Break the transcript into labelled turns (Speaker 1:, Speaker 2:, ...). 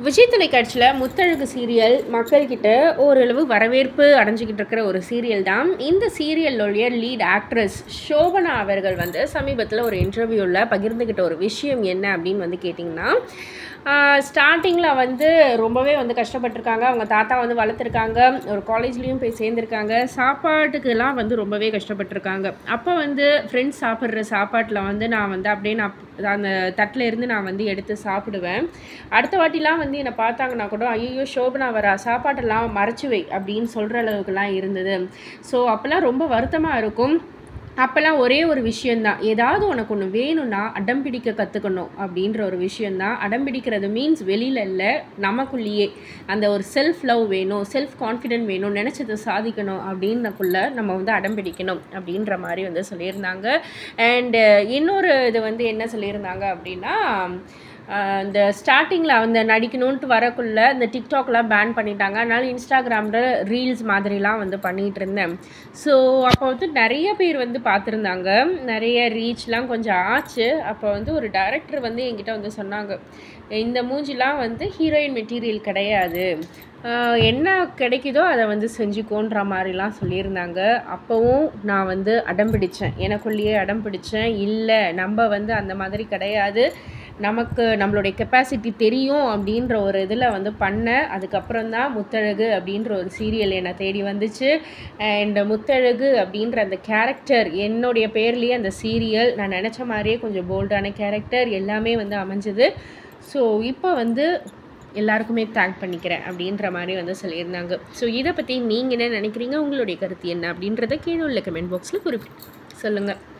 Speaker 1: விஜய் தொலைக்காட்சியில் முத்தழகு சீரியல் மக்கள்கிட்ட ஓரளவு வரவேற்பு அடைஞ்சிக்கிட்டு இருக்கிற ஒரு சீரியல் தான் இந்த சீரியலுடைய லீட் ஆக்ட்ரஸ் சோபனா அவர்கள் வந்து சமீபத்தில் ஒரு இன்டர்வியூவில் பகிர்ந்துக்கிட்ட ஒரு விஷயம் என்ன அப்படின்னு வந்து கேட்டிங்கன்னா ஸ்டார்டிங்கில் வந்து ரொம்பவே வந்து கஷ்டப்பட்டிருக்காங்க அவங்க தாத்தா வந்து வளர்த்துருக்காங்க ஒரு காலேஜ்லேயும் போய் சேர்ந்துருக்காங்க சாப்பாட்டுக்கெல்லாம் வந்து ரொம்பவே கஷ்டப்பட்டிருக்காங்க அப்போ வந்து ஃப்ரெண்ட்ஸ் சாப்பிட்ற சாப்பாட்டில் வந்து நான் வந்து அப்படியே நான் அந்த தட்டில் இருந்து நான் வந்து எடுத்து சாப்பிடுவேன் அடுத்த வாட்டிலாம் வந்து என்னை பார்த்தாங்கன்னா கூட ஐயோ சோபனா வரா சாப்பாட்டெல்லாம் மறைச்சு வை அப்படின்னு சொல்கிற அளவுக்குலாம் இருந்தது ஸோ அப்போல்லாம் ரொம்ப வருத்தமாக இருக்கும் அப்போல்லாம் ஒரே ஒரு விஷயந்தான் ஏதாவது உனக்கு ஒன்று வேணும்னா அடம் பிடிக்க கற்றுக்கணும் அப்படின்ற ஒரு விஷயந்தான் அடம் பிடிக்கிறது மீன்ஸ் வெளியில் இல்லை நமக்குள்ளேயே அந்த ஒரு செல்ஃப் லவ் வேணும் செல்ஃப் கான்ஃபிடென்ட் வேணும் நினச்சதை சாதிக்கணும் அப்படின்னக்குள்ள நம்ம வந்து அடம் பிடிக்கணும் அப்படின்ற மாதிரி வந்து சொல்லியிருந்தாங்க அண்டு இன்னொரு இது வந்து என்ன சொல்லியிருந்தாங்க அப்படின்னா ஆஹ் இந்த ஸ்டார்டிங்கில் அந்த நடிக்கணுன்ட்டு வரக்குள்ள இந்த டிக்டாக்லாம் பேன் பண்ணிட்டாங்க அதனால இன்ஸ்டாகிராமில் ரீல்ஸ் மாதிரிலாம் வந்து பண்ணிகிட்டு இருந்தேன் ஸோ அப்போ வந்து நிறைய பேர் வந்து பார்த்துருந்தாங்க நிறைய ரீச்லாம் கொஞ்சம் ஆச்சு அப்போ வந்து ஒரு டைரக்டர் வந்து என்கிட்ட வந்து சொன்னாங்க இந்த மூஞ்சிலாம் வந்து ஹீரோயின் மெட்டீரியல் கிடையாது ஆஹ் என்ன கிடைக்குதோ அதை வந்து செஞ்சுக்கோன்ற மாதிரிலாம் சொல்லியிருந்தாங்க அப்போவும் நான் வந்து அடம் பிடிச்சேன் எனக்குள்ளேயே அடம் பிடிச்சேன் இல்லை நம்ம வந்து அந்த மாதிரி கிடையாது நமக்கு நம்மளுடைய கெப்பாசிட்டி தெரியும் அப்படின்ற ஒரு இதில் வந்து பண்ணேன் அதுக்கப்புறம் தான் முத்தழகு அப்படின்ற ஒரு சீரியல் என்னை தேடி வந்துச்சு அண்ட் முத்தழகு அப்படின்ற அந்த கேரக்டர் என்னுடைய பேர்லேயே அந்த சீரியல் நான் நினச்ச மாதிரியே கொஞ்சம் போல்டான கேரக்டர் எல்லாமே வந்து அமைஞ்சது ஸோ இப்போ வந்து எல்லாருக்குமே தேங்க் பண்ணிக்கிறேன் அப்படின்ற மாதிரி வந்து சொல்லியிருந்தாங்க ஸோ இதை பற்றி நீங்கள் என்ன நினைக்கிறீங்க உங்களுடைய கருத்து என்ன அப்படின்றத கீழே உள்ள கமெண்ட் பாக்ஸில் குறிப்பிட்டு சொல்லுங்கள்